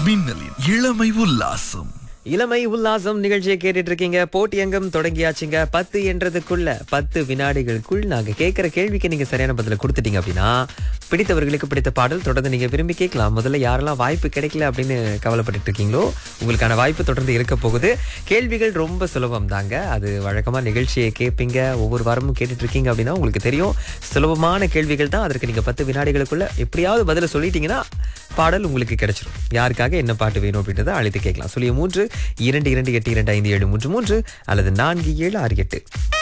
மின்னலின் இளமை உல்லாசம் இளமை உல்லாசம் நிகழ்ச்சியை கேட்டுட்டு இருக்கீங்க போட்டி அங்கம் தொடங்கியாச்சுங்க பத்து என்றதுக்குள்ள பத்து வினாடிகளுக்குள் நாங்க கேட்கிற கேள்விக்கு நீங்க சரியான பதில கொடுத்துட்டீங்க அப்படின்னா பிடித்தவர்களுக்கு பிடித்த பாடல் தொடர்ந்து நீங்க விரும்பி கேட்கலாம் முதல்ல யாரெல்லாம் வாய்ப்பு கிடைக்கல அப்படின்னு கவலைப்பட்டுட்டு இருக்கீங்களோ உங்களுக்கான வாய்ப்பு தொடர்ந்து இருக்க போகுது கேள்விகள் ரொம்ப சுலபம் தாங்க அது வழக்கமா நிகழ்ச்சியை கேட்பீங்க ஒவ்வொரு வாரமும் கேட்டுட்டு இருக்கீங்க அப்படின்னா உங்களுக்கு தெரியும் சுலபமான கேள்விகள் தான் அதற்கு நீங்க பத்து வினாடிகளுக்குள்ள எப்படியாவது பதில சொல்லிட்டீங்கன்னா பாடல் உங்களுக்கு கிடைச்சிரும் யாருக்காக என்ன பாட்டு வேணும் அப்படின்றத அழைத்து கேட்கலாம் சொல்லிய மூன்று இரண்டு இரண்டு எட்டு இரண்டு ஐந்து ஏழு மூன்று மூன்று அல்லது நான்கு ஏழு ஆறு எட்டு